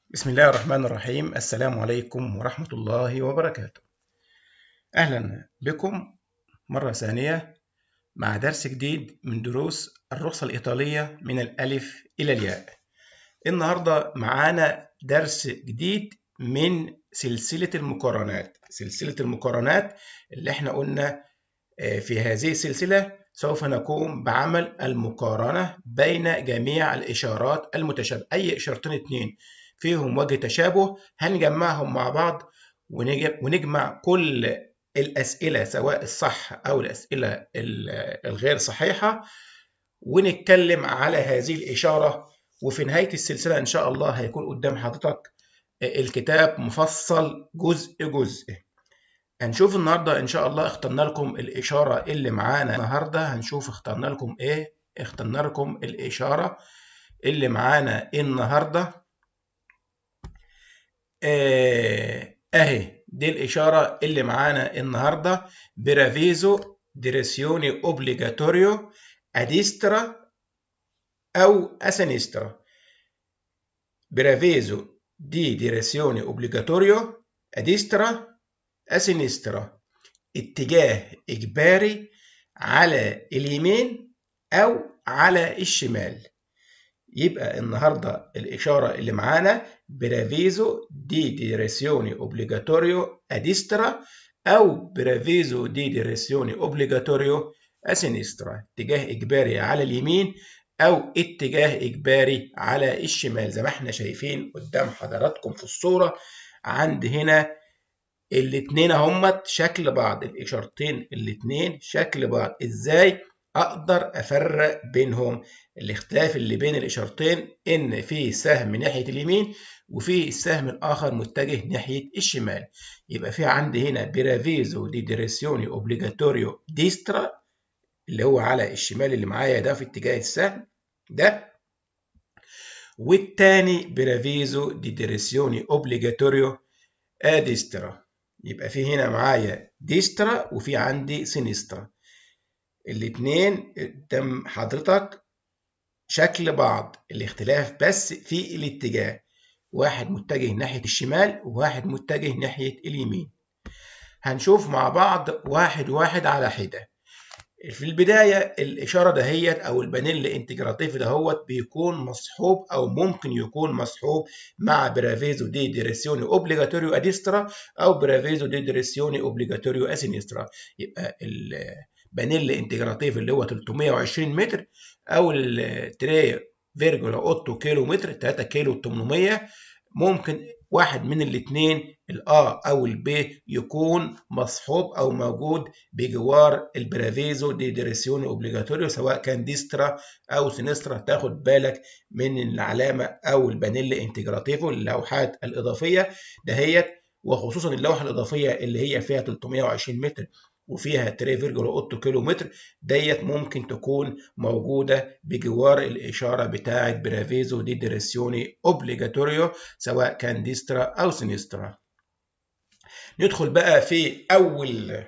بسم الله الرحمن الرحيم السلام عليكم ورحمة الله وبركاته أهلا بكم مرة ثانية مع درس جديد من دروس الرخصة الإيطالية من الألف إلى الياء النهاردة معانا درس جديد من سلسلة المقارنات سلسلة المقارنات اللي احنا قلنا في هذه السلسلة سوف نقوم بعمل المقارنة بين جميع الإشارات المتشابهة أي إشارتين اتنين فيهم وجه تشابه هنجمعهم مع بعض ونجمع كل الأسئلة سواء الصح أو الأسئلة الغير صحيحة ونتكلم على هذه الإشارة وفي نهاية السلسلة إن شاء الله هيكون قدام حضرتك الكتاب مفصل جزء جزء هنشوف النهارده ان شاء الله اخترنا لكم الاشاره اللي معانا النهارده هنشوف اخترنا لكم ايه اخترنا لكم الاشاره اللي معانا النهارده آه اهي دي الاشاره اللي معانا النهارده برافيزو ديريسيوني اوبليجاتوريو اديسترا او اسينسترا برافيزو دي ديريسيوني اوبليجاتوريو اديسترا أسينسترا اتجاه إجباري على اليمين أو على الشمال يبقى النهاردة الإشارة اللي معانا برافيزو دي ديريسيوني أوبليجاتوريو أديسترا أو برافيزو دي ديريسيوني أوبليجاتوريو أسينسترا اتجاه إجباري على اليمين أو اتجاه إجباري على الشمال زي ما احنا شايفين قدام حضراتكم في الصورة عند هنا الاتنين همت شكل بعض الاشارتين الاتنين شكل بعض ازاي اقدر افرق بينهم الاختلاف اللي بين الاشارتين ان في سهم ناحيه اليمين وفي السهم الاخر متجه ناحيه الشمال يبقى في عندي هنا برافيزو دي ديريسيوني اوبليجاتوريو ديسترا اللي هو على الشمال اللي معايا ده في اتجاه السهم ده والتاني برافيزو دي ديريسيوني اوبليجاتوريو اديسترا يبقى في هنا معايا ديسترا وفي عندي سينسترا الاتنين قدام حضرتك شكل بعض الاختلاف بس في الاتجاه واحد متجه ناحية الشمال وواحد متجه ناحية اليمين هنشوف مع بعض واحد واحد على حدة في البداية الإشارة دهيت أو البانيل انتجراتيف دهوت بيكون مصحوب أو ممكن يكون مصحوب مع برافيزو دي ديريسيوني أوبليجاتوريو أديسترا أو برافيزو دي ديريسيوني أوبليجاتوريو أسينسترا يبقى البانيل انتجراتيف اللي هو 320 متر أو التري فيرجولا أوتو كيلو متر 3 كيلو 800 ممكن واحد من الاثنين الآ أو البي يكون مصحوب أو موجود بجوار البرافيزو دي ديريسيوني أوبليجاتوريو سواء كان ديسترا أو سينسترا تاخد بالك من العلامة أو البانيل انتجراتيفو اللوحات الإضافية دهيت وخصوصا اللوحة الإضافية اللي هي فيها 320 متر وفيها 3.8 كيلو متر ديت ممكن تكون موجودة بجوار الإشارة بتاعة برافيزو دي ديريسيوني أوبليجاتوريو سواء كان ديسترا أو سينسترا ندخل بقى في أول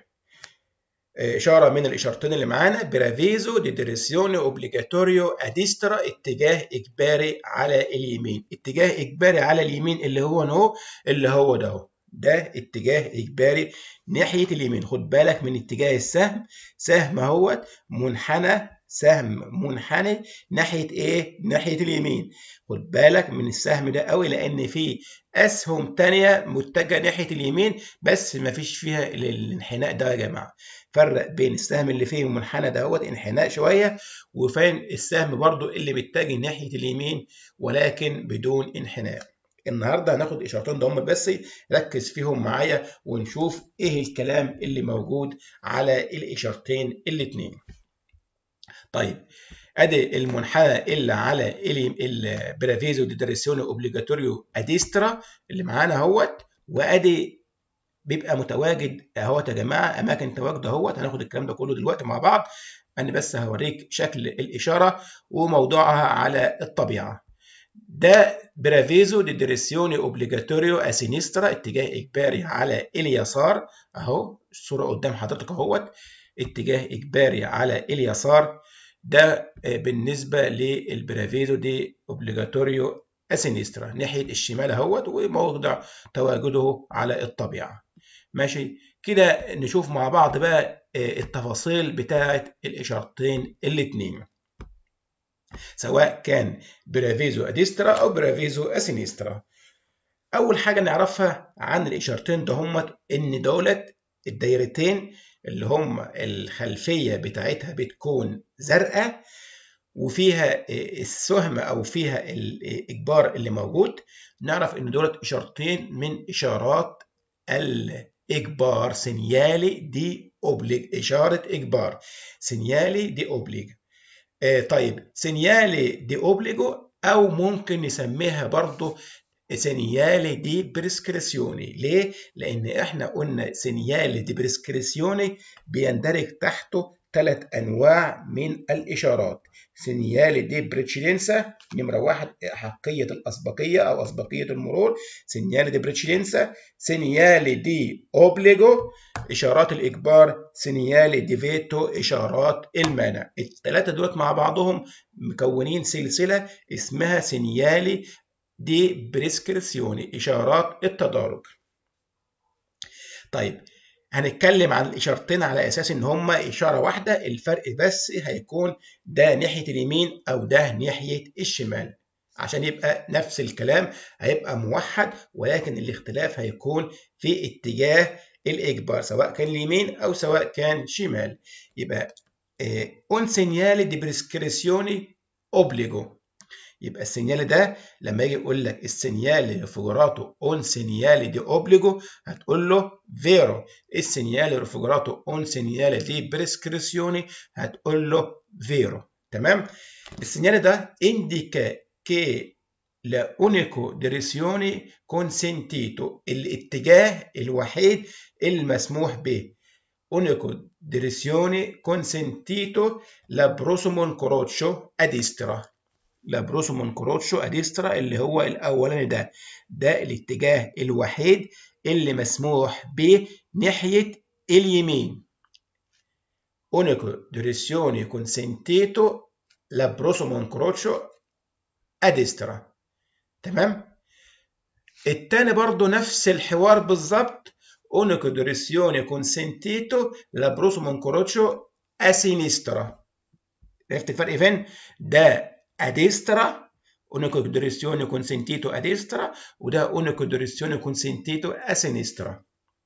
إشارة من الإشارتين اللي معانا برافيزو دي ديريسيوني أوبليجاتوريو أديسترا اتجاه إجباري على اليمين اتجاه إجباري على اليمين اللي هو نو اللي هو ده ده اتجاه إجباري ناحية اليمين خد بالك من اتجاه السهم سهم اهوت منحنى سهم منحني ناحية ايه؟ ناحية اليمين خد بالك من السهم ده قوي لأن في أسهم تانية متجهة ناحية اليمين بس مفيش فيها الانحناء ده يا جماعة فرق بين السهم اللي فيه منحنى دوت انحناء شوية وفين السهم برضو اللي متجه ناحية اليمين ولكن بدون انحناء النهارده هناخد اشارتين دهم بس ركز فيهم معايا ونشوف ايه الكلام اللي موجود على الاشارتين الاتنين طيب ادي المنحنى اللي على البرافيزو دي ديريسيوني اوبليجاتوريو اديسترا اللي معانا اهوت وادي بيبقى متواجد اهوت يا جماعه اماكن تواجده اهوت هناخد الكلام ده كله دلوقتي مع بعض انا بس هوريك شكل الاشاره وموضوعها على الطبيعه ده برافيزو دي ديريسيوني اوبليجاتوريو اسينسترا اتجاه اجباري على اليسار اهو الصوره قدام حضرتك اهوت اتجاه اجباري على اليسار ده بالنسبه للبرافيزو دي اوبليجاتوريو اسينسترا ناحية الشمال اهوت وموضع تواجده على الطبيعة ماشي كده نشوف مع بعض بقى التفاصيل بتاعة الإشارتين الاتنين سواء كان برافيزو اديسترا او برافيزو اسينسترا اول حاجه نعرفها عن الاشارتين ده هم ان دولت الدايرتين اللي هم الخلفيه بتاعتها بتكون زرقاء وفيها السهم او فيها الاجبار اللي موجود نعرف ان دولت اشارتين من اشارات الاجبار سينيالي دي اوبليج اشاره اجبار سينيالي دي اوبليج آه طيب سينيالي دي اوبليجو او ممكن نسميها برضو سينيالي دي بريسكريسيوني ليه؟ لأن احنا قلنا سينيالي دي بريسكريسيوني بيندرج تحته ثلاث أنواع من الإشارات سينيالي دي بريتشيلينسا نمرة واحد حقية الأسبقية أو أسبقية المرور سينيالي دي بريتشيلينسا سينيالي دي أوبليجو إشارات الإجبار سينيالي دي فيتو إشارات المانع الثلاثة دولت مع بعضهم مكونين سلسلة اسمها سينيالي دي بريسكريسيوني إشارات التدارج طيب هنتكلم عن الإشارتين على أساس إن هما إشارة واحدة الفرق بس هيكون ده ناحية اليمين أو ده ناحية الشمال عشان يبقى نفس الكلام هيبقى موحد ولكن الاختلاف هيكون في اتجاه الإجبار سواء كان اليمين أو سواء كان شمال يبقى un segnale di prescrizione obbligo يبقى السينيال ده لما يجي يقول لك السينيال ريفوجراتو اون سينيال دي اوبليجو هتقول له فيرو السينيال ريفوجراتو اون سينيال دي بريسكريسيوني هتقول له فيرو تمام السينيال ده انديكا كي لا اونيكو ديريسيوني كونسنتيتو الاتجاه الوحيد المسموح به اونيكو ديريسيوني كونسنتيتو لا بروسومون كروتشو اديسترا لابروسومون كروتشو اديسترا اللي هو الاولاني ده ده الاتجاه الوحيد اللي مسموح به ناحيه اليمين اونيكو ديريسيوني كونسنتيتو لابروسومون كروتشو اديسترا تمام التاني برضو نفس الحوار بالظبط اونيكو ديريسيوني كونسنتيتو لابروسومون كروتشو اسينسترا عرفت الفرق فين ده اديسترا unico direzione consentito a destra وده unico direzione consentito a sinistra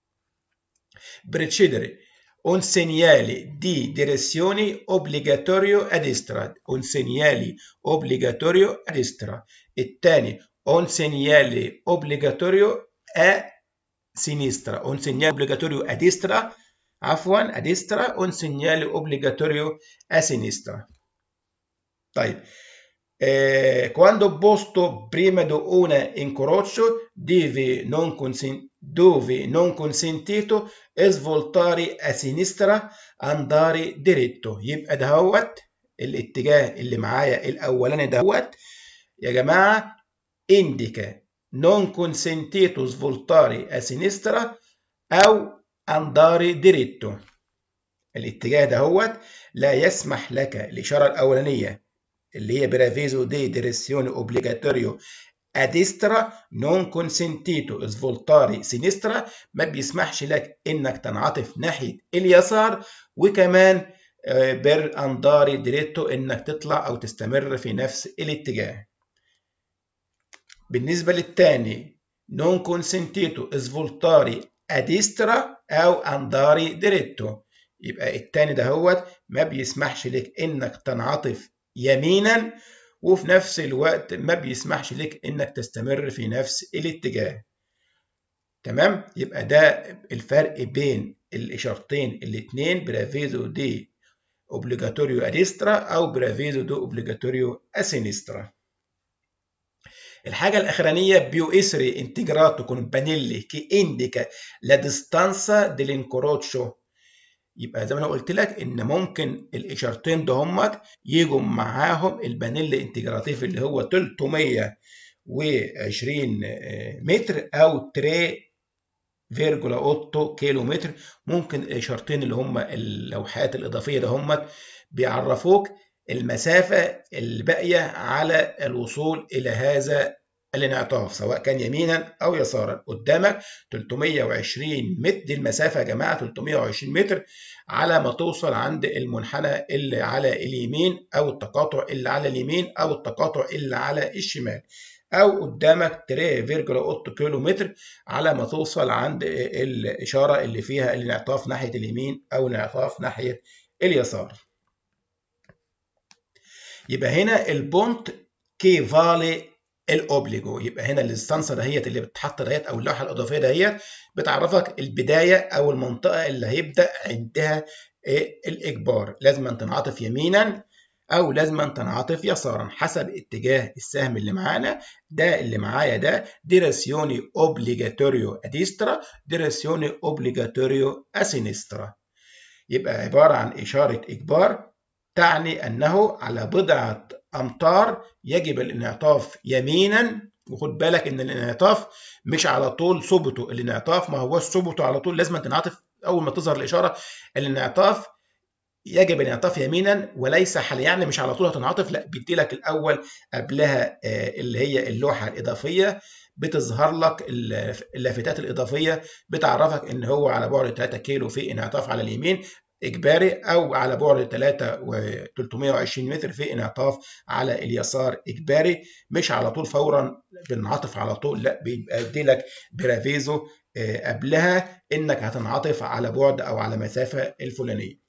precedere un segnale di direzione obbligatorio a destra un segnale obbligatorio a destra الثاني un segnale obbligatorio a sinistra un segnale obbligatorio a destra عفوا a destra un segnale obbligatorio a sinistra طيب Eh, quando posto prima di un incrocio deve non, consen- dove non consentito svoltare a sinistra andare diretto يبقى دهوت الاتجاه اللي معايا الاولاني دهوت يا جماعه indica non consentito svoltare a sinistra او andare diretto الاتجاه دهوت لا يسمح لك الاشاره الاولانيه اللي هي برافيزو دي ديريسيوني اوبليجاتوريو a destra non consentito svoltare sinistra ما بيسمحش لك انك تنعطف ناحيه اليسار وكمان بر انداري ديريتو انك تطلع او تستمر في نفس الاتجاه بالنسبه للثاني non consentito svoltare a destra او andare diretto يبقى الثاني دهوت ما بيسمحش لك انك تنعطف يمينا وفي نفس الوقت ما بيسمحش لك انك تستمر في نفس الاتجاه تمام يبقى ده الفرق بين الاشارتين الاثنين برافيزو دي اوبليجاتوريو اديسترا او برافيزو دو اوبليجاتوريو اسينسترا الحاجة الأخرانية بيو إسري انتجراتو con pannelli che indica la distanza dell'incrocio يبقى زي ما انا قلت لك ان ممكن الاشارتين ده همت يجوا معاهم البانيل انتجراتيف اللي هو 320 متر او 3.8 كيلو متر ممكن الاشارتين اللي هم اللوحات الاضافيه ده همت بيعرفوك المسافه الباقيه على الوصول الى هذا الانعطاف سواء كان يمينا أو يسارا قدامك 320 متر دي المسافة يا جماعة 320 متر على ما توصل عند المنحنى اللي على اليمين أو التقاطع اللي على اليمين أو التقاطع اللي على الشمال أو قدامك 3.8 كيلو متر على ما توصل عند الإشارة اللي فيها الانعطاف ناحية اليمين أو الانعطاف ناحية اليسار يبقى هنا البونت كي فالي الاوبليجو يبقى هنا الاستانسه دهيت اللي بتتحط دهيت او اللوحه الاضافيه دهيت بتعرفك البدايه او المنطقه اللي هيبدا عندها الاجبار لازم تنعطف يمينا او لازم تنعطف يسارا حسب اتجاه السهم اللي معانا ده اللي معايا ده ديراسيوني اوبليجاتوريو اديسترا ديراسيوني اوبليجاتوريو اسينسترا يبقى عباره عن اشاره اجبار تعني انه على بضعه امتار يجب الانعطاف يمينا وخد بالك ان الانعطاف مش على طول ثبته الانعطاف ما هوش ثبته على طول لازم تنعطف اول ما تظهر الاشاره الانعطاف يجب الانعطاف يمينا وليس حال يعني مش على طول هتنعطف لا بيدي لك الاول قبلها اللي هي اللوحه الاضافيه بتظهر لك اللافتات الاضافيه بتعرفك ان هو على بعد 3 كيلو في انعطاف على اليمين اجباري او على بعد 3 و 320 متر في انعطاف على اليسار اجباري مش على طول فورا بنعطف على طول لا بيبقى يديلك برافيزو قبلها انك هتنعطف على بعد او على مسافه الفلانيه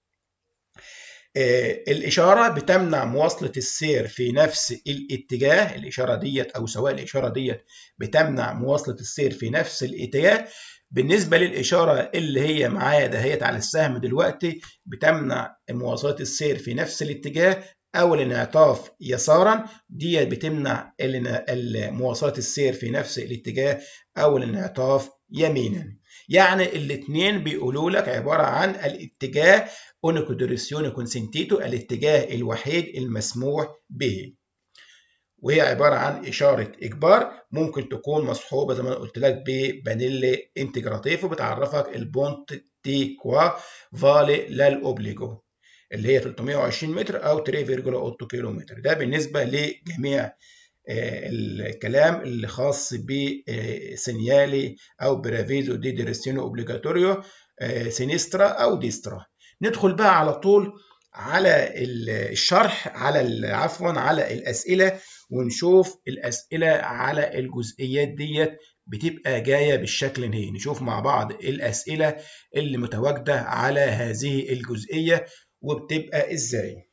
الإشارة بتمنع مواصلة السير في نفس الاتجاه الإشارة ديت أو سواء الإشارة ديت بتمنع مواصلة السير في نفس الاتجاه بالنسبة للإشارة اللي هي معايا دهيت على السهم دلوقتي بتمنع مواصلة السير في نفس الاتجاه أو الانعطاف يسارا دي بتمنع مواصلة السير في نفس الاتجاه أو الانعطاف يمينا يعني الاثنين بيقولوا لك عبارة عن الاتجاه اونيكو ديريسيوني كونسنتيتو الاتجاه الوحيد المسموح به وهي عبارة عن إشارة إجبار ممكن تكون مصحوبة زي ما أنا قلت لك ببانيلي انتجراتيف وبتعرفك البونت تي كوا فالي للأوبليجو اللي هي 320 متر أو 3.8 كيلو متر ده بالنسبة لجميع الكلام اللي خاص بسينيالي أو برافيزو دي ديريسيونو أوبليجاتوريو سينسترا أو ديسترا ندخل بقى على طول على الشرح على عفوا على الأسئلة ونشوف الأسئلة على الجزئيات ديت بتبقى جاية بالشكل ده نشوف مع بعض الأسئلة اللي متواجدة على هذه الجزئية وبتبقى إزاي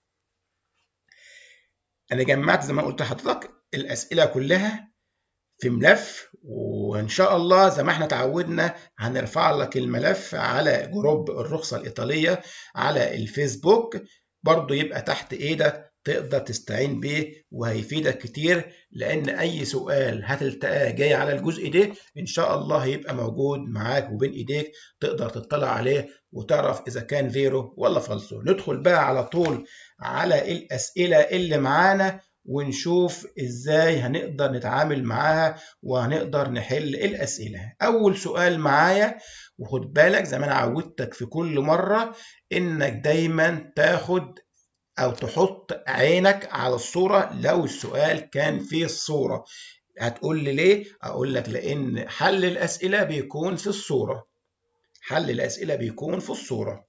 أنا جمعت زي ما قلت لحضرتك الأسئلة كلها في ملف وإن شاء الله زي ما احنا تعودنا هنرفع لك الملف على جروب الرخصة الإيطالية على الفيسبوك برضو يبقى تحت إيدك تقدر تستعين بيه وهيفيدك كتير لأن أي سؤال هتلتقاه جاي على الجزء ده إن شاء الله هيبقى موجود معاك وبين إيديك تقدر تطلع عليه وتعرف إذا كان فيرو ولا فالسو ندخل بقى على طول على الأسئلة اللي معانا ونشوف ازاي هنقدر نتعامل معاها وهنقدر نحل الاسئله اول سؤال معايا وخد بالك زي ما انا عودتك في كل مره انك دايما تاخد او تحط عينك على الصوره لو السؤال كان في الصوره هتقول لي ليه اقول لك لان حل الاسئله بيكون في الصوره حل الاسئله بيكون في الصوره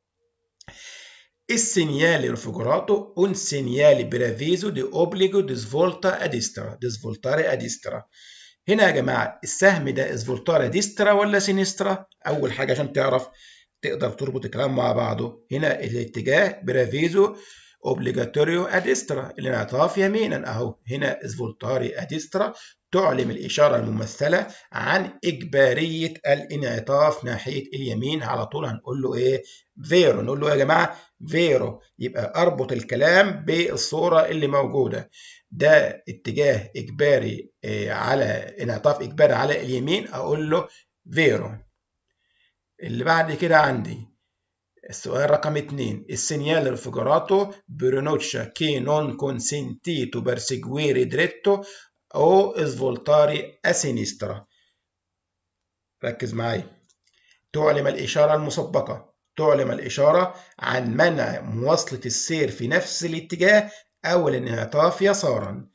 Il segnale raffigurato un segnale preavviso di obbligo di svolta a destra, di svoltare a destra. هنا يا جماعة السهم ده سفولتارا ديسترا ولا سينسترا؟ أول حاجة عشان تعرف تقدر تربط الكلام مع بعضه هنا الاتجاه برافيزو اوبليجاتوريو اديسترا الانعطاف يمينا اهو هنا سفولتاري اديسترا تعلم الإشارة الممثلة عن إجبارية الانعطاف ناحية اليمين على طول هنقول له إيه؟ فيرو نقول له يا جماعة فيرو يبقى أربط الكلام بالصورة اللي موجودة ده اتجاه إجباري على انعطاف إجباري على اليمين أقول له فيرو اللي بعد كده عندي السؤال رقم 2 السينيال رفيجراتو برونوتشا كي نون كونسنتيتو perseguire dritto او سفولتاري اسينسترا ركز معايا تعلم الإشارة المسبقة تعلم الإشارة عن منع مواصلة السير في نفس الاتجاه أو الانعطاف يسارا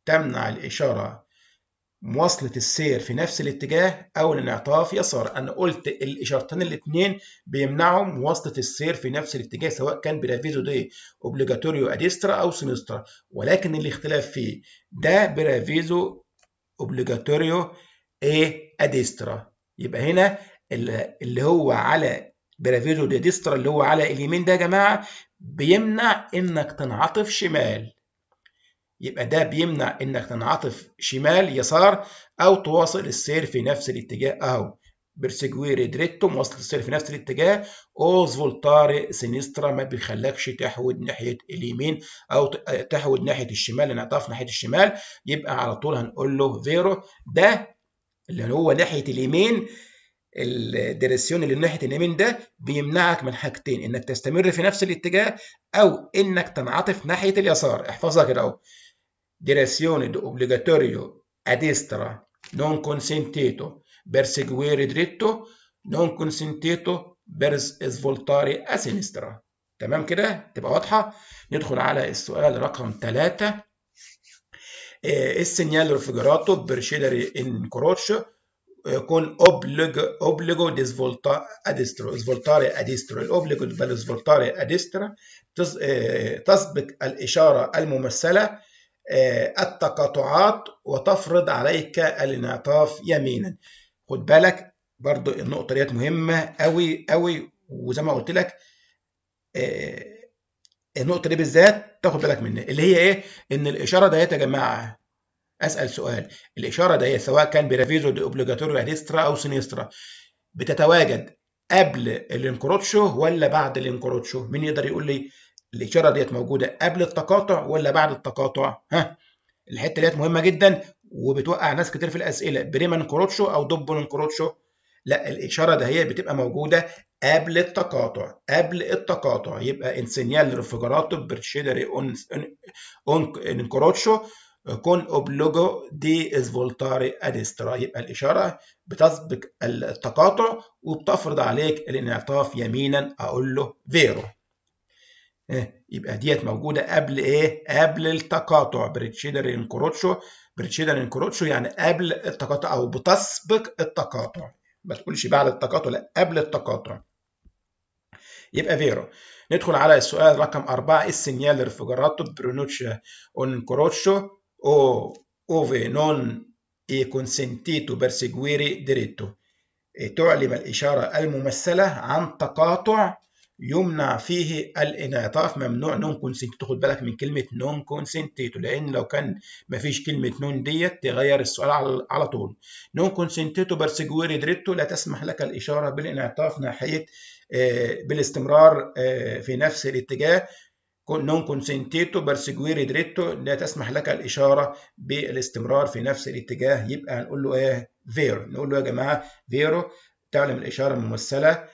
تمنع الإشارة مواصلة السير في نفس الاتجاه أو الانعطاف يسار أنا قلت الإشارتين الاثنين بيمنعوا مواصلة السير في نفس الاتجاه سواء كان برافيزو دي أوبليجاتوريو أديسترا أو سينسترا ولكن الاختلاف فيه ده برافيزو أوبليجاتوريو إيه أديسترا يبقى هنا اللي هو على برافيزو دي أديسترا اللي هو على اليمين ده يا جماعة بيمنع إنك تنعطف شمال يبقى ده بيمنع انك تنعطف شمال يسار او تواصل السير في نفس الاتجاه اهو برسيجويري دريتو مواصلة السير في نفس الاتجاه اوز فولتاري سينسترا ما بيخلكش تحود ناحية اليمين او تحود ناحية الشمال انعطاف ناحية الشمال يبقى على طول هنقول له فيرو ده اللي هو ناحية اليمين الديريسيون اللي ناحيه اليمين ده بيمنعك من حاجتين انك تستمر في نفس الاتجاه او انك تنعطف ناحيه اليسار احفظها كده اهو direzione obbligatorio a destra non consentito per seguire dritto non consentito per svoltare a sinistra تمام كده تبقى واضحه ندخل على السؤال رقم 3 السينيال ريفرجراتو برشيدري ان كروتشو con obbligo, obbligo di svolta a destra svoltare a destra الاوبليجو بل svoltare a destra تسبق الاشاره الممثله التقاطعات وتفرض عليك الانعطاف يمينا خد بالك برضو النقطة ديت مهمة قوي قوي وزي ما قلت لك النقطة دي بالذات تاخد بالك منها اللي هي ايه ان الاشارة ديت يا جماعة اسأل سؤال الاشارة ديت سواء كان برافيزو دي اوبليجاتوريو اديسترا او سينيسترا بتتواجد قبل الانكروتشو ولا بعد الانكروتشو مين يقدر يقول لي الاشاره ديت موجوده قبل التقاطع ولا بعد التقاطع ها الحته ديت مهمه جدا وبتوقع ناس كتير في الاسئله بريمان كروتشو او دوبون كروتشو لا الاشاره ده هي بتبقى موجوده قبل التقاطع قبل التقاطع يبقى انسينيال ريفرجراتو برشيدري اون اون كروتشو كون اوبلوجو دي سفولتاري اديسترا يبقى الاشاره بتسبق التقاطع وبتفرض عليك الانعطاف يمينا اقول له فيرو يبقى ديت موجوده قبل ايه؟ قبل التقاطع بريتشيدر انكروتشو بريتشيدر انكروتشو يعني قبل التقاطع او بتسبق التقاطع ما تقولش بعد التقاطع لا قبل التقاطع يبقى فيرو ندخل على السؤال رقم أربعة السينيال ريفوجراتو برونوتشا اون كروتشو او اوفي نون اي كونسنتيتو برسيجويري ديريتو تعلم الإشارة الممثلة عن تقاطع يمنع فيه الانعطاف ممنوع نون كونسنتيتو خد بالك من كلمه نون كونسنتيتو لان لو كان ما فيش كلمه نون ديت تغير السؤال على, على طول نون كونسنتيتو برسيجويري دريتو لا تسمح لك الاشاره بالانعطاف ناحيه بالاستمرار في نفس الاتجاه نون كونسنتيتو برسيجويري دريتو لا تسمح لك الاشاره بالاستمرار في نفس الاتجاه يبقى هنقول له ايه فيرو نقول له يا جماعه فيرو تعلم الاشاره الممثله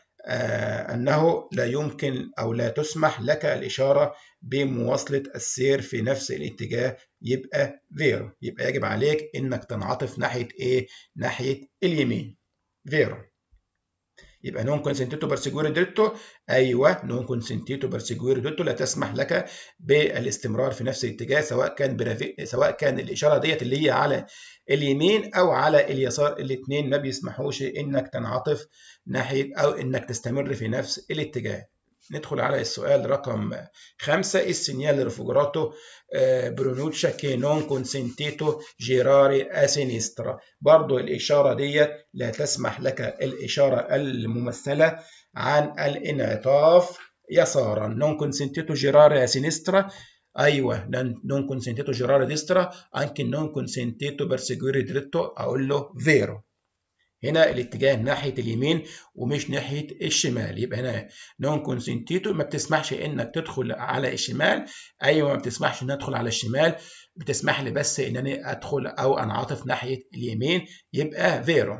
أنه لا يمكن أو لا تسمح لك الإشارة بمواصلة السير في نفس الاتجاه يبقى فيرو يبقى يجب عليك إنك تنعطف ناحية إيه؟ ناحية اليمين فيرو يبقى نون كونسنتيتو برسيجوري دريتو ايوه نون كونسنتيتو برسيجوري دريتو لا تسمح لك بالاستمرار في نفس الاتجاه سواء كان برافي... سواء كان الاشاره ديت اللي هي على اليمين او على اليسار الاثنين ما بيسمحوش انك تنعطف ناحيه او انك تستمر في نفس الاتجاه ندخل على السؤال رقم خمسة السينيال ريفوجراتو برونوتشا كي نون كونسنتيتو جيراري اسينيسترا برضو الإشارة دي لا تسمح لك الإشارة الممثلة عن الانعطاف يسارا نون كونسنتيتو جيراري اسينيسترا ايوه نون كونسنتيتو جيراري ديسترا anche نون كونسنتيتو برسيجوري دريتو اقول له فيرو هنا الاتجاه ناحيه اليمين ومش ناحيه الشمال يبقى هنا نون كونسنتيتو ما بتسمحش انك تدخل على الشمال ايوه ما بتسمحش ان ادخل على الشمال بتسمح لي بس ان انا ادخل او انعطف ناحيه اليمين يبقى فيرو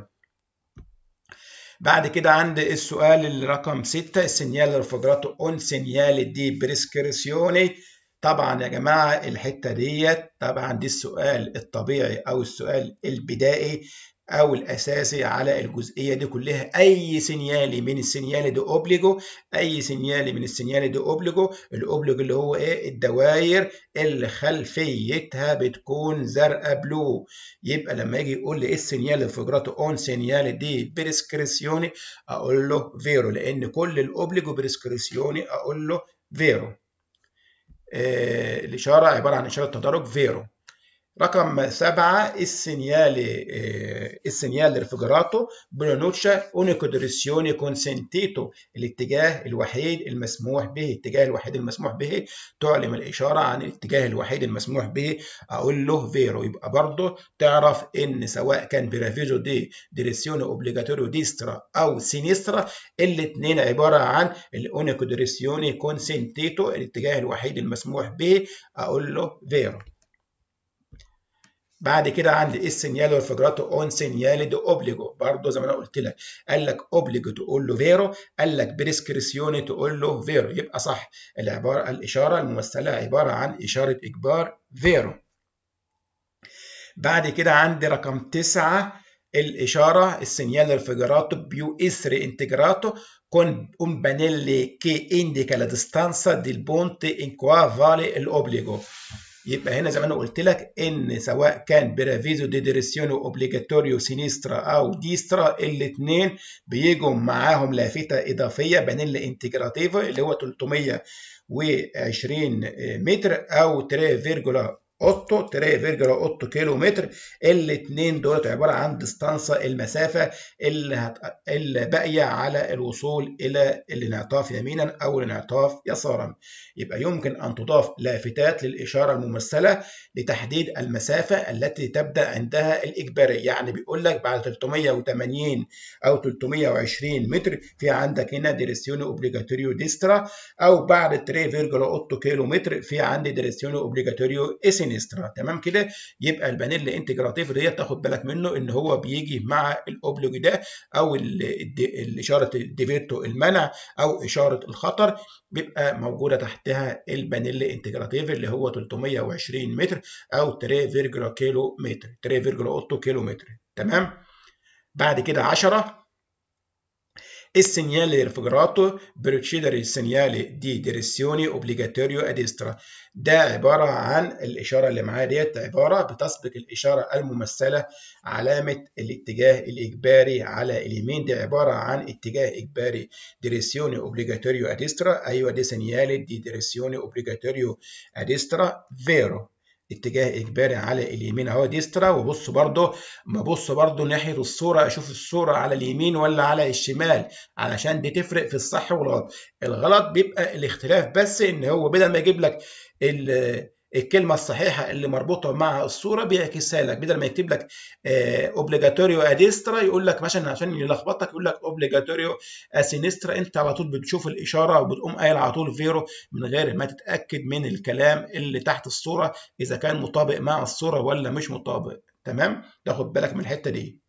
بعد كده عند السؤال الرقم 6 السينيال ريفوجراتو اون سينيال دي بريسكريسيوني طبعا يا جماعه الحته ديت طبعا دي السؤال الطبيعي او السؤال البدائي او الاساسي على الجزئيه دي كلها اي سينيالي من السينيالي دي اوبليجو اي سينيالي من السينيالي دي اوبليجو الاوبليجو اللي هو ايه الدوائر اللي خلفيتها بتكون زرقاء بلو يبقى لما يجي يقول لي ايه السينيالي فيجراتو اون سينيالي دي بريسكريسيوني اقول له فيرو لان كل الاوبليجو بريسكريسيوني اقول له فيرو آه الاشاره عباره عن اشاره تدرج فيرو رقم سبعة السينيالي السينيال ريفيجراتو برونوتشا اونيكو ديريسيوني كونسنتيتو الاتجاه الوحيد المسموح به الاتجاه الوحيد المسموح به تعلم الإشارة عن الاتجاه الوحيد المسموح به أقول له فيرو يبقى برضه تعرف إن سواء كان برافيجو دي ديريسيوني اوبليجاتوريو ديسترا أو سينيسترا الاثنين عبارة عن الاونيكو ديريسيوني كونسنتيتو الاتجاه الوحيد المسموح به أقول له فيرو بعد كده عندي السينيال والفجراتو اون سينيال دي اوبليجو برضه زي ما انا قلت لك قال لك اوبليجو تقول له فيرو قال لك بريسكريسيوني تقول له فيرو يبقى صح العباره الاشاره الممثله عباره عن اشاره اجبار فيرو بعد كده عندي رقم تسعة الإشارة السينيال الفيجراتو بيو إسري انتجراتو con un pannelli che indica la distanza del ponte in qua vale l'obbligo يبقى هنا زي ما انا قلت لك ان سواء كان برافيزو دي ديريسيونو اوبليجاتوريو سينيسترا او ديسترا الاثنين بيجوا معاهم لافته اضافيه بانيل انتجراتيفا اللي هو 320 متر او 3,8 3,8 كيلو متر الاثنين دول عباره عن ديستانسا المسافه اللي, هت... اللي باقيه على الوصول الى الانعطاف يمينا او الانعطاف يسارا يبقى يمكن ان تضاف لافتات للاشاره الممثله لتحديد المسافه التي تبدا عندها الاجباري يعني بيقول لك بعد 380 او 320 متر في عندك هنا ديريسيوني اوبليجاتوريو ديسترا او بعد 3,8 كيلو متر في عندي ديريسيوني اوبليجاتوريو سينسترا تمام كده يبقى البانيل انتجراتيف ديت تاخد بالك منه ان هو بيجي مع الاوبليج ده او الاشاره الديفيرتو المنع او اشاره الخطر بيبقى موجوده تحتها البانيل انتجراتيف اللي هو 320 متر او 3 كيلو متر 3,8 كيلو متر تمام بعد كده 10 السينيالي ريفيجراتو بريتشيدري السينيالي دي ديريسيوني اوبليجاتوريو اديسترا ده عبارة عن الإشارة اللي معايا ديت عبارة بتسبق الإشارة الممثلة علامة الاتجاه الإجباري على اليمين دي عبارة عن اتجاه إجباري ديريسيوني اوبليجاتوريو اديسترا أيوة دي سينيالي دي ديريسيوني اوبليجاتوريو اديسترا فيرو اتجاه اجباري على اليمين اهو ديسترا وبص برضه ببص برضه ناحيه الصوره اشوف الصوره على اليمين ولا على الشمال علشان دي تفرق في الصح والغلط الغلط بيبقى الاختلاف بس ان هو بدل ما يجيب لك الكلمه الصحيحه اللي مربوطه مع الصوره بيعكسها لك بدل ما يكتب لك اوبليجاتوريو اديسترا يقول لك مثلا عشان يلخبطك يقول لك اوبليجاتوريو اسينسترا انت على طول بتشوف الاشاره وبتقوم قايل على طول فيرو من غير ما تتاكد من الكلام اللي تحت الصوره اذا كان مطابق مع الصوره ولا مش مطابق تمام تاخد بالك من الحته دي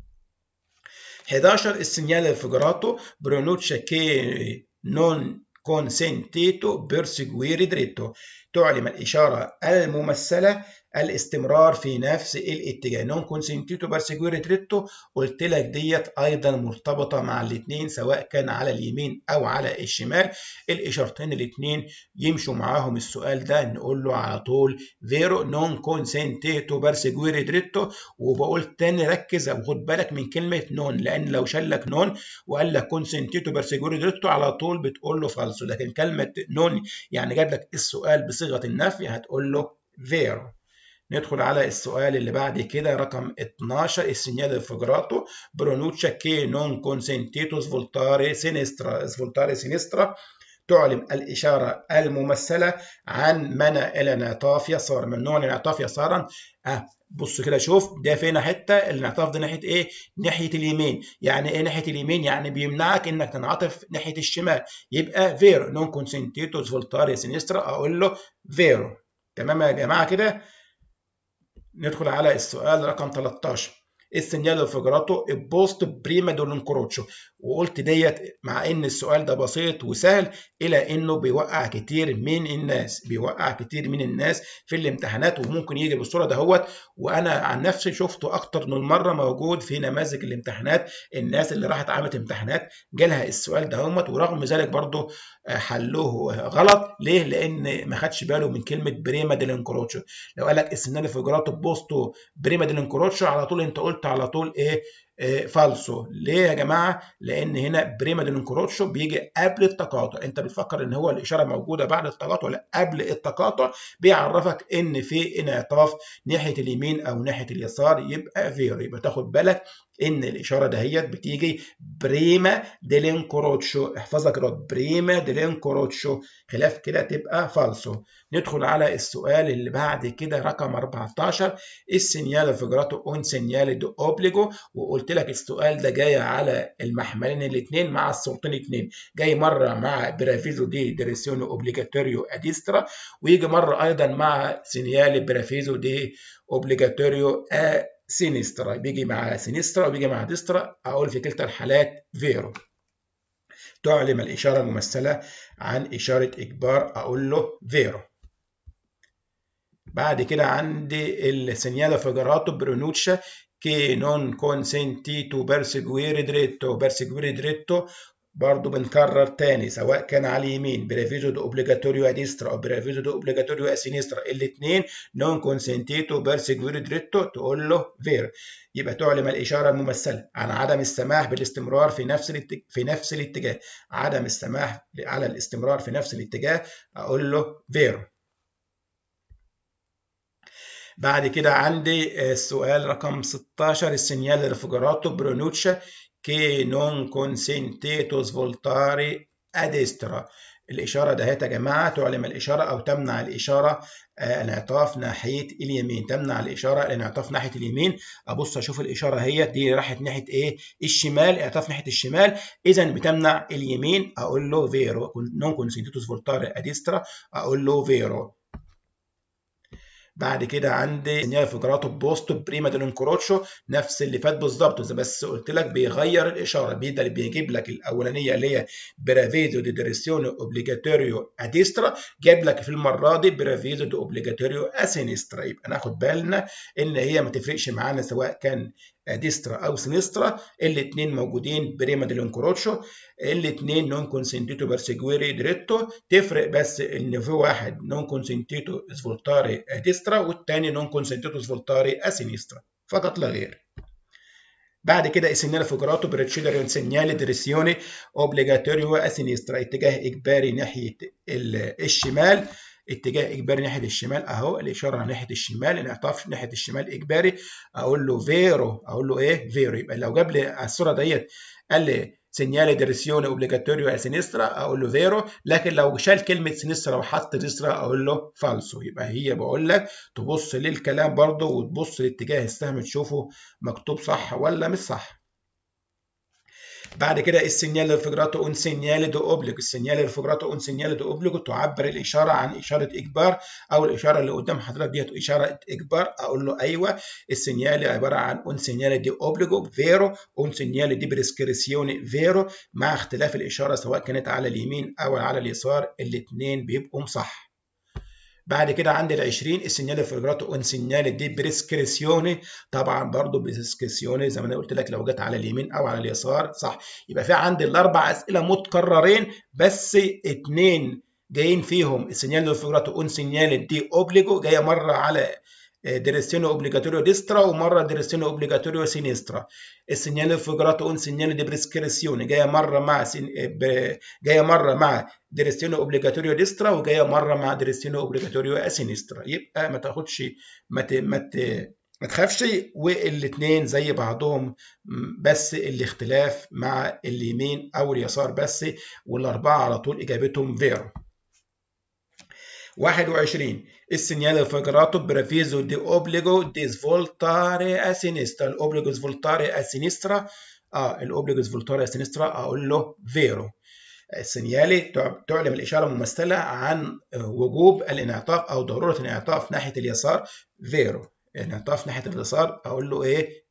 11 السينيال انفجاراتو برونوتشا كي نون consentito per seguire dritto تعلم الإشارة الممثلة الاستمرار في نفس الاتجاه نون كونسنتيتو برسيجوري تريتو قلت لك ديت ايضا مرتبطه مع الاثنين سواء كان على اليمين او على الشمال الاشارتين الاثنين يمشوا معاهم السؤال ده نقول له على طول فيرو نون كونسنتيتو برسيجوري تريتو وبقول تاني ركز وخد بالك من كلمه نون لان لو شال لك نون وقال لك كونسنتيتو برسيجوري تريتو على طول بتقول له فالسو لكن كلمه نون يعني جاب لك السؤال بصيغه النفي هتقول له فيرو ندخل على السؤال اللي بعد كده رقم 12 السينيال انفجراتو برونوتشا كي نون كونسنتيتو سفولتاري سينسترا سفولتاري سينسترا تعلم الإشارة الممثلة عن منع الانعطاف يسار ممنوع الانعطاف يسارا أه بص كده شوف ده فين حته الانعطاف ده ناحيه ايه ناحيه اليمين يعني ايه ناحيه اليمين يعني بيمنعك انك تنعطف ناحيه الشمال يبقى فيرو نون كونسنتيتو سفولتاري سينسترا اقول له فيرو تمام يا جماعه كده ندخل على السؤال رقم 13 السينيال فيجراتو البوست بريما دولنكروتشو وقلت ديت مع ان السؤال ده بسيط وسهل الى انه بيوقع كتير من الناس بيوقع كتير من الناس في الامتحانات وممكن يجي بالصوره دهوت وانا عن نفسي شفته اكتر من مره موجود في نماذج الامتحانات الناس اللي راحت عملت امتحانات جالها السؤال دهوت ورغم ذلك برضه حلوه غلط ليه؟ لان ما خدش باله من كلمه بريما ديلانكروتشو لو قال لك السيناريو فيجراتو بوستو بريما ديلانكروتشو على طول انت قلت على طول ايه إيه فالسو ليه يا جماعه لان هنا بريما ديلانكروتشو بيجي قبل التقاطع انت بتفكر ان هو الاشاره موجوده بعد التقاطع لا قبل التقاطع بيعرفك ان في انعطاف ناحيه اليمين او ناحيه اليسار يبقى فيرو يبقى تاخد بالك ان الاشاره دهيت بتيجي بريما ديلانكروتشو احفظها كده بريما ديلانكروتشو خلاف كده تبقى فالسو ندخل على السؤال اللي بعد كده رقم 14 السينيال فيجراتو اون سينيال دو اوبليجو وقلت لك السؤال ده جاي على المحملين الاثنين مع الصوتين الاثنين جاي مره مع برافيزو دي ديريسيونو اوبليجاتوريو اديسترا ويجي مره ايضا مع سينيال برافيزو دي اوبليجاتوريو ا سينسترا بيجي مع سينسترا وبيجي مع ديسترا اقول في كلتا الحالات فيرو تعلم الإشارة الممثلة عن إشارة إجبار أقول له فيرو بعد كده عندي السينيالا فيجراتو برونوتشا che non consentito perseguire dritto perseguire dritto برضه بنكرر تاني سواء كان على اليمين برافيزو دو اوبليجاتوريو ا ديسترا او برافيزو دو اوبليجاتوريو ا سينسترا الاثنين نون كونسنتيتو بيرسيجوير دريتو تقول له فير يبقى تعلم الاشاره الممثله عن عدم السماح بالاستمرار في نفس الاتجاه في نفس الاتجاه عدم السماح على الاستمرار في نفس الاتجاه اقول له فيرو بعد كده عندي السؤال رقم 16 السينيال ريفوجراتو برونوتشا che non consentito svoltare a destra الإشارة دهيت يا جماعة تعلم الإشارة أو تمنع الإشارة الانعطاف ناحية اليمين تمنع الإشارة الانعطاف ناحية اليمين أبص أشوف الإشارة هي دي راحت ناحية إيه الشمال انعطاف ناحية الشمال إذا بتمنع اليمين أقول له فيرو non consentito svoltare a destra أقول له فيرو بعد كده عندي سينيال فيجراتو بوستو بريما ديلانكروتشو نفس اللي فات بالظبط بس قلت لك بيغير الاشاره بيقدر بيجيب لك الاولانيه اللي هي برافيزو دي ديريسيوني اوبليجاتوريو اديسترا جاب لك في المره دي برافيزو دي اوبليجاتوريو اسينسترا يبقى ناخد بالنا ان هي ما تفرقش معانا سواء كان ديسترا او سينسترا الاثنين موجودين بريما ديلانكروتشو الاثنين نون كونسنتيتو برسيجويري دريتو تفرق بس ان في واحد نون كونسنتيتو سفولتاري ديسترا والثاني نون كونسنتيتو سفولتاري اسينسترا فقط لا غير بعد كده السينيال فيجراتو بريتشيدريون سينيال ديريسيوني اوبليجاتوريو اسينسترا اتجاه اجباري ناحيه الشمال اتجاه اجباري ناحيه الشمال اهو الاشاره ناحيه الشمال انعطاف ناحيه الشمال اجباري اقول له فيرو اقول له ايه فيرو يبقى لو جاب لي على الصوره ديت قال لي سينيالي ديريسيوني اوبليجاتوريو ا سينسترا اقول له فيرو لكن لو شال كلمه سينسترا وحط ديسترا اقول له فالسو يبقى هي بقول لك تبص للكلام برضه وتبص لاتجاه السهم تشوفه مكتوب صح ولا مش صح بعد كده السينيال ريفيجراتو اون سينيال دو اوبليجو السينيال ريفيجراتو اون سينيال دو اوبليجو تعبر الاشاره عن اشاره اجبار او الاشاره اللي قدام حضرتك ديت اشاره اجبار اقول له ايوه السينيال عباره عن اون سينيال دي اوبليجو فيرو اون سينيال دي بريسكريسيوني فيرو مع اختلاف الاشاره سواء كانت على اليمين او على اليسار الاثنين بيبقوا صح بعد كده عندي ال 20 السينيال فيجراتو اون سينيال دي بريسكريسيوني طبعا برضو بريسكريسيوني زي ما انا قلت لك لو جت على اليمين او على اليسار صح يبقى في عندي الاربع اسئله متكررين بس اثنين جايين فيهم السينيال فيجراتو اون سينيال دي اوبليجو جايه مره على ديريسيونو اوبليجاتوريو ديسترا ومره ديريسيونو اوبليجاتوريو سينسترا السينيال فيجراتو اون سينيال دي بريسكريسيوني جايه مره مع سين... ب... جايه مره مع ديريسيونو اوبليجاتوريو ديسترا وجايه مره مع ديريسيونو اوبليجاتوريو اسينسترا يبقى ما تاخدش ما ت... ما, ت... ما تخافش والاثنين زي بعضهم بس الاختلاف مع اليمين او اليسار بس والاربعه على طول اجابتهم فيرو 21 السينيال فيجراتو برافيزو دي اوبليجو دي سفولتاري ا سينسترا الاوبليجو سفولتاري ا سينسترا اه الاوبليجو سفولتاري ا سينسترا اقول له فيرو السينيالي تعلم الاشاره الممثله عن وجوب الانعطاف او ضروره الانعطاف ناحيه اليسار فيرو انعطاف ناحيه اليسار اقول له ايه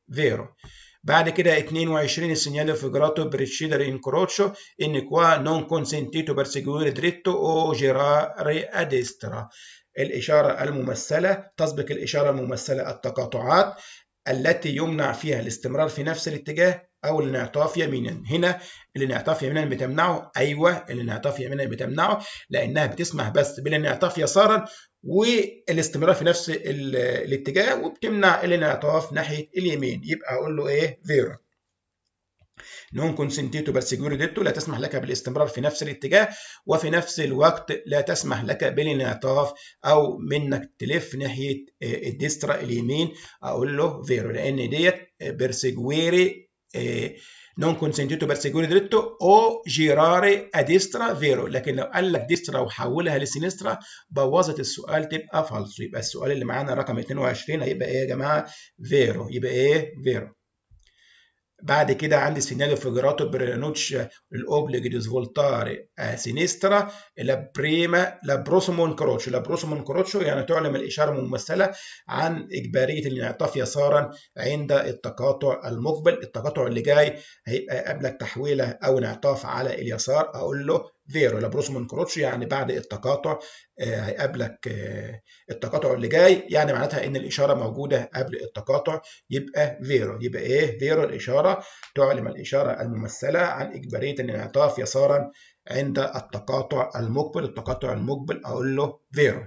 فيرو بعد كده 22 السينيالو فيجراتو بريتشيدر انكروتشو ان qua non consentito per seguire dritto o girare a destra الإشارة الممثلة تسبق الإشارة الممثلة التقاطعات التي يمنع فيها الاستمرار في نفس الاتجاه أو الانعطاف يمينا هنا الانعطاف يمينا بتمنعه أيوة الانعطاف يمينا بتمنعه لأنها بتسمح بس بالانعطاف يسارا والاستمرار في نفس الاتجاه وبتمنع الانعطاف ناحية اليمين يبقى أقول له إيه فيرو نون كونسنتيتو برسيجوري ديتو لا تسمح لك بالاستمرار في نفس الاتجاه وفي نفس الوقت لا تسمح لك بالانعطاف او منك تلف ناحيه الديسترا اليمين اقول له فيرو لان ديت برسيجويري نون كونسنتيتو برسيجوري دريتو او جيراري اديسترا فيرو لكن لو قال لك ديسترا وحولها لسينسترا بوظت السؤال تبقى فالسو يبقى السؤال اللي معانا رقم 22 هيبقى ايه يا جماعه فيرو يبقى ايه فيرو بعد كده عندي سينالو فيجراتو برينوتش الاوبليج دي سفولتاري سينسترا لا بريما لا بروسومون كروتشو لا بروسومون كروتشو يعني تعلم الاشاره الممثله عن اجباريه الانعطاف يسارا عند التقاطع المقبل التقاطع اللي جاي هيبقى قبلك تحويله او انعطاف على اليسار اقول له فيرو لا بروسومون كروتشو يعني بعد التقاطع هيقابلك التقاطع اللي جاي يعني معناتها ان الاشاره موجوده قبل التقاطع يبقى فيرو يبقى ايه فيرو الاشاره تعلم الاشاره الممثله عن اجباريه الانعطاف يسارا عند التقاطع المقبل التقاطع المقبل اقول له فيرو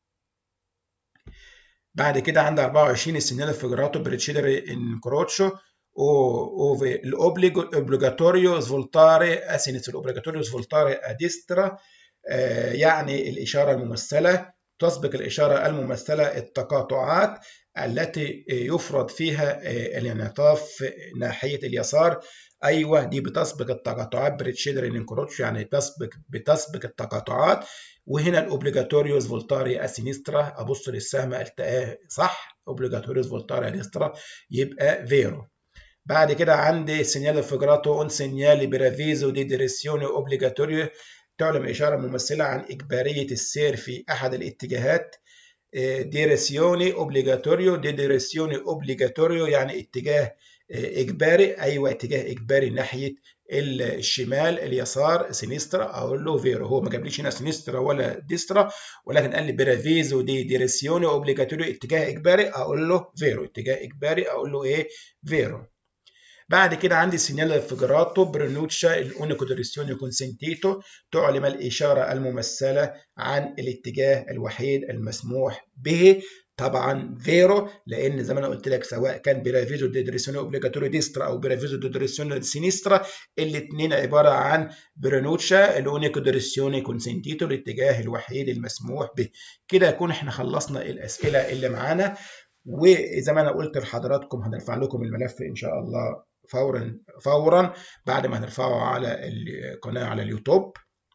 بعد كده عند 24 السينال فيجراتو بريتشيدر ان كروتشو o l'obbligatorio svoltare a sinistra l'obbligatorio svoltare a destra يعني الإشارة الممثلة تسبق الإشارة الممثلة التقاطعات التي يفرض فيها الانعطاف ناحية اليسار أيوة دي بتسبق التقاطعات بريتشيدر انكروتش يعني بتسبق بتسبق التقاطعات وهنا الاوبليجاتوريوس فولتاري اسينسترا ابص للسهم التقاه صح اوبليجاتوريوس فولتاري اسينسترا يبقى فيرو بعد كده عندي سينيال فيجراتو اون سينيال برافيزو دي ديريسيوني اوبليجاتوريو تعلم إشارة ممثلة عن إجبارية السير في أحد الاتجاهات ديريسيوني اوبليجاتوريو دي ديريسيوني اوبليجاتوريو يعني اتجاه إجباري أيوة اتجاه إجباري ناحية الشمال اليسار سينسترا أقول له فيرو هو ما جابليش هنا سينسترا ولا ديسترا ولكن قال لي برافيزو دي ديريسيوني اوبليجاتوريو اتجاه إجباري أقول له فيرو اتجاه إجباري أقول له إيه فيرو بعد كده عندي سينيال فيجراتو برنوتشا الاونيكو ديريسيوني كونسنتيتو تعلم الإشارة الممثلة عن الاتجاه الوحيد المسموح به طبعا فيرو لان زي ما انا قلت لك سواء كان برافيزو دي ديريسيوني اوبليجاتوري ديسترا او برافيزو دي ديريسيوني سينسترا الاثنين عباره عن برنوتشا الاونيكو ديريسيوني كونسنتيتو الاتجاه الوحيد المسموح به كده يكون احنا خلصنا الاسئله اللي معانا وزي ما انا قلت لحضراتكم هنرفع لكم الملف ان شاء الله فورا فورا بعد ما نرفعه على القناه على اليوتيوب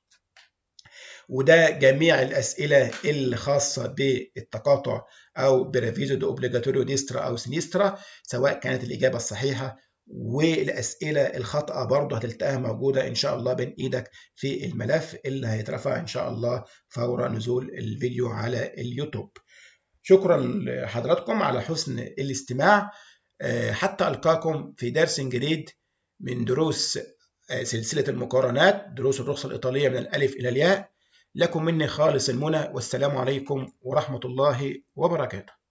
وده جميع الاسئله الخاصه بالتقاطع او برافيزو دي اوبليجاتوريو ديسترا او سينيسترا سواء كانت الاجابه الصحيحه والاسئله الخاطئه برضه هتلتقاها موجوده ان شاء الله بين ايدك في الملف اللي هيترفع ان شاء الله فور نزول الفيديو على اليوتيوب شكرا لحضراتكم على حسن الاستماع حتى ألقاكم في درس جديد من دروس سلسلة المقارنات دروس الرخصة الإيطالية من الألف إلى الياء لكم مني خالص المنى والسلام عليكم ورحمة الله وبركاته